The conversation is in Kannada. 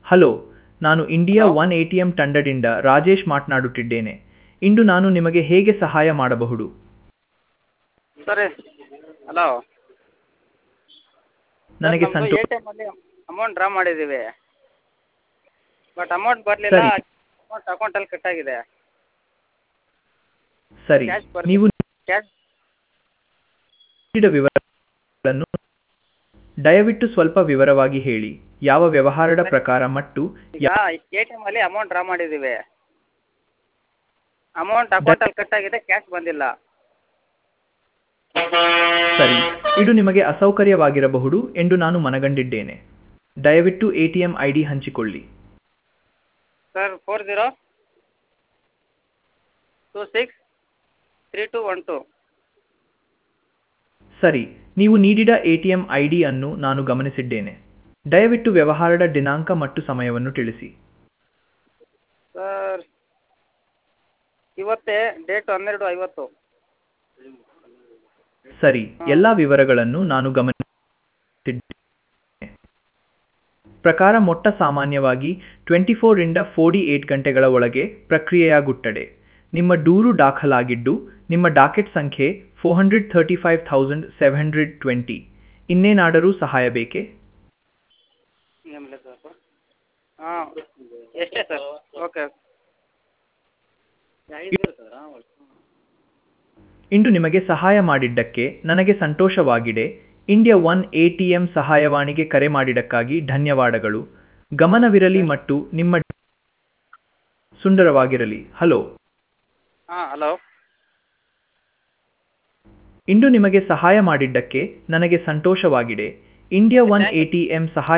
ಹಲೋ ನಾನು India one A T M ತಂಡದಿಂದ ರಾಜೇಶ್ ಮಾತನಾಡುತ್ತಿದ್ದೇನೆ ಇಂದು ನಾನು ನಿಮಗೆ ಹೇಗೆ ಸಹಾಯ ಮಾಡಬಹುದು ಸರಿ ಹಲೋ ನನಗೆ ನಮ್ಮದು ಸಂತೋಷ ಎ ಟಿ ಎಮ್ಮಲ್ಲಿ ಅಮೌಂಟ್ ಡ್ರಾ ಮಾಡಿದ್ದೀವಿ ಬಟ್ ಅಮೌಂಟ್ ಬರಲಿಲ್ಲ ಸರಿ. ಅಮೌಂಟ್ ಅಕೌಂಟಲ್ಲಿ ಕಟ್ಟಾಗಿದೆ ಸರಿ ಕ್ಯಾಶ್ ಬರ್ಲಿ- ನೀವು ಕ್ಯಾಶ್ ನೀಡಿದ ವಿವರಗಳನ್ನು ದಯವಿಟ್ಟು ಸ್ವಲ್ಪ ವಿವರವಾಗಿ ಹೇಳಿ ಯಾವ ವ್ಯವಹಾರದ ಪ್ರಕಾರ ಮತ್ತು ಈಗ ಎ ಟಿ ಎಮ್ಮಲ್ಲಿ ಅಮೌಂಟ್ ಡ್ರಾ ಮಾಡಿದ್ದೀವಿ ಅಮೌಂಟ್ ಅಕೌಂಟಲ್ಲಿ ಕಟ್ಟಾಗಿದೆ ಕ್ಯಾಶ್ ಬಂದಿಲ್ಲ ಸರಿ ಇದು ನಿಮಗೆ ಅಸೌಕರ್ಯವಾಗಿರಬಹುದು ಎಂದು ನಾನು ಮನಗಂಡಿದ್ದೇನೆ ದಯವಿಟ್ಟು A T M I D ಹಂಚಿಕೊಳ್ಳಿ sir four zero two six three two one two ಸರಿ ನೀವು ನೀಡಿದ A T M I D ಅನ್ನು ನಾನು ಗಮನಿಸಿದ್ದೇನೆ ದಯವಿಟ್ಟು ವ್ಯವಹಾರದ ದಿನಾಂಕ ಮತ್ತು ಸಮಯವನ್ನು ತಿಳಿಸಿ ಸರ್ ಇವತ್ತೇ ಡೇಟ್ ಹನ್ನೆರಡು ಐವತ್ತು ಸರಿ ಎಲ್ಲ ವಿವರಗಳನ್ನು ನಾನು ಗಮನಿಸಿದ್ದೇನೆ ಪ್ರಕಾರ ಮೊಟ್ಟ ಸಾಮಾನ್ಯವಾಗಿ ಟ್ವೆಂಟಿ ಫೋರಿಂದ ಫೋರ್ಟಿ ಏಟ್ ಗಂಟೆಗಳ ಒಳಗೆ ಪ್ರಕ್ರಿಯೆಯಾಗುತ್ತದೆ ನಿಮ್ಮ ದೂರು ದಾಖಲಾಗಿದ್ದು ನಿಮ್ಮ ಡಾಕೆಟ್ ಸಂಖ್ಯೆ four hundred thirty five thousand seven hundred twenty ಇನ್ನೇನಾದರೂ ಸಹಾಯ ಬೇಕೇ ನಿಮ್ಮಲ್ಲೇ ಸರ್ ಹಾಂ ಎಷ್ಟೇ ಸರ್ ಓಕೆ ಇಂದು ನಿಮಗೆ ಸಹಾಯ ಮಾಡಿದ್ದಕ್ಕೆ ನನಗೆ ಸಂತೋಷವಾಗಿದೆ India one A T M ಸಹಾಯವಾಣಿಗೆ ಕರೆ ಮಾಡಿದ್ದಕ್ಕಾಗಿ ಧನ್ಯವಾದಗಳು ಗಮನವಿರಲಿ ಮತ್ತು ನಿಮ್ಮ ಸುಂದರವಾಗಿರಲಿ ಹಲೋ ಹಾಂ ಹಲೋ ಇಂದು ನಿಮಗೆ ಸಹಾಯ ಮಾಡಿದ್ದಕ್ಕೆ ನನಗೆ ಸಂತೋಷವಾಗಿದೆ India one A T M ಸಹಾಯ